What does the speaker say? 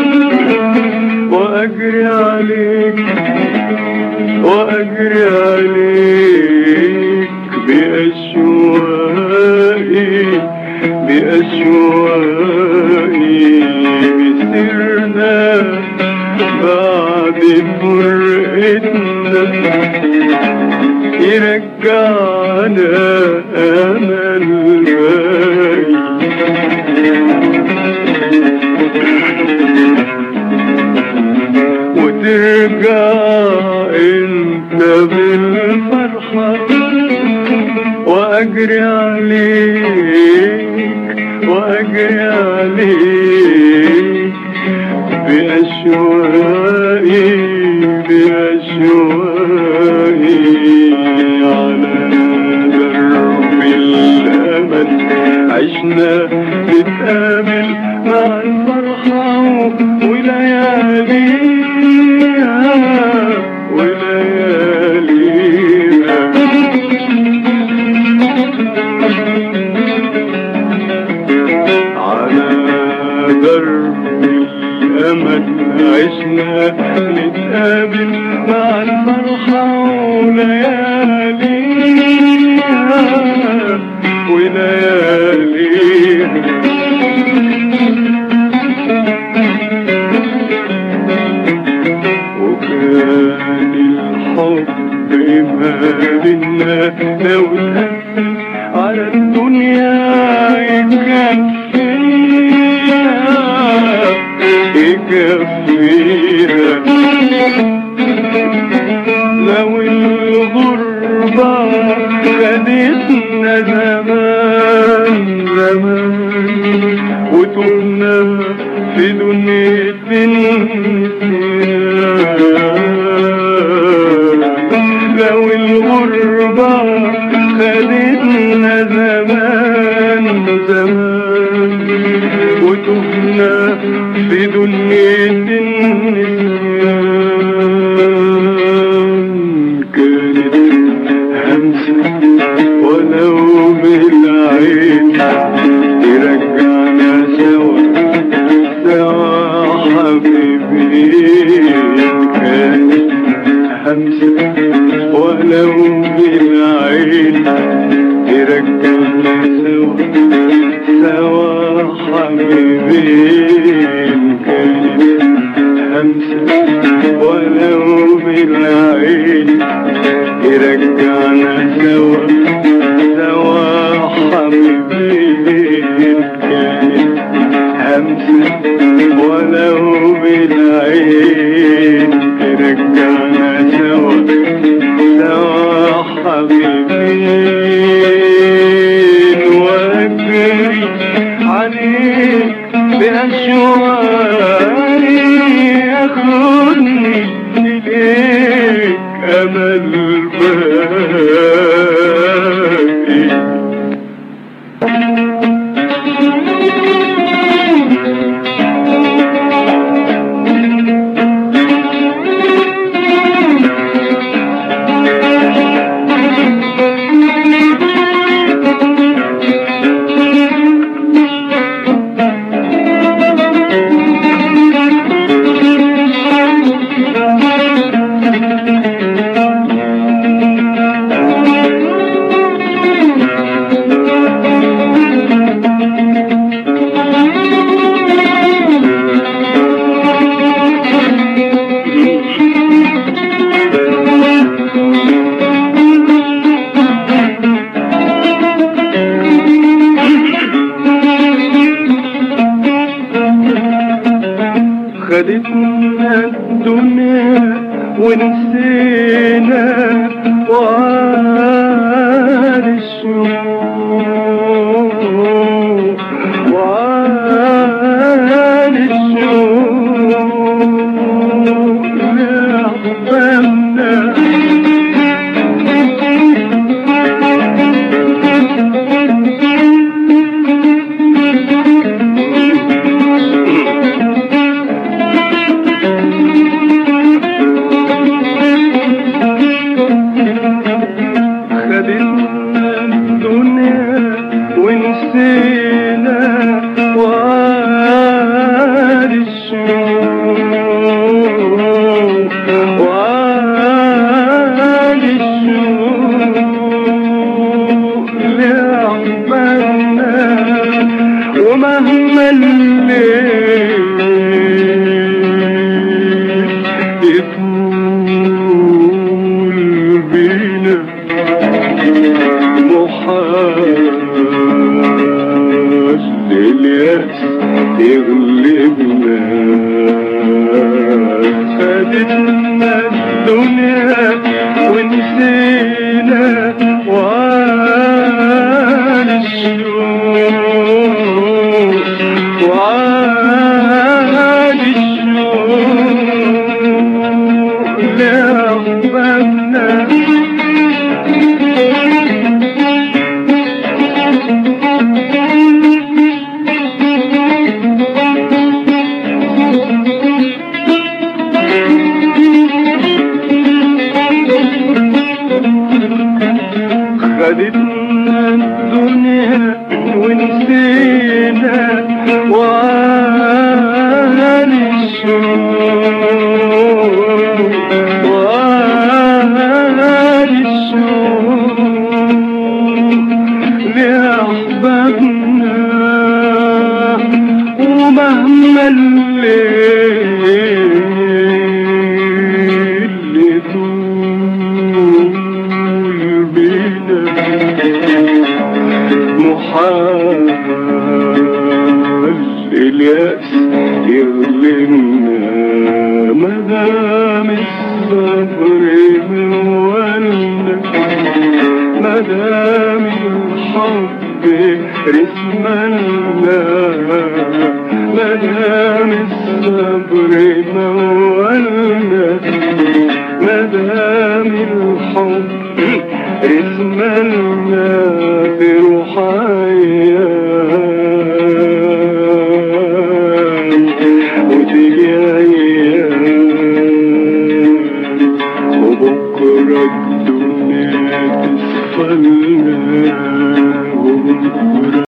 وأجري عليك وأجري عليك بأشواقي بأشواقي بسرنا بعد فرقتنا يرجعنا أمل باقي وترجع انت بالفرحة واجري عليك واجري عليك بأشواقي بأشواقي على درب الأمل عشنا نتقابل مع الفرحة ولياليها ولياليها على درب الأمل عشنا نتقابل مع الفرحة ولياليها ولياليها وكان الحب ما بينا لو تهفل على الدنيا يكفيها يكفيها لو الغربة خدتنا زمان زمان وتهنا في دنيا النسيان لو الغربة خدتنا زمان زمان وتهنا في دنيا النسيان كانت همسة ولو بالعين ترجعنا سوا سوا حبيبي كانت همسة ولو بالعين ترجعنا سوا سوا حبيبين كانت همسة ولو بالعين يرجعنا سوا سوا حبيبين كانت همسة ولو بالعين يرجعنا سوا سوا حبيبين واجري عليك بأشواقي ياخدني إليك أمل باقي خدتنا الدنيا ونسينا وعاد الشوق وعاد الشوق لأحبابنا خدتنا الدنيا خدتنا الدنيا ونسينا وعاد الشوق وعاد الشوق لأحبابنا خدتنا الدنيا ونسينا وعاد الشوق وعاد الشوق لأحبابنا ومهما الليل يطول بينا محال اليأس يغلبنا مدام الصبر مولنا مدام الحب رسمنا مدام الصبر مولنا مدام الحب رسمنا في روحيان وتيجي أيام وبكرة الدنيا تصفى لنا وبكرة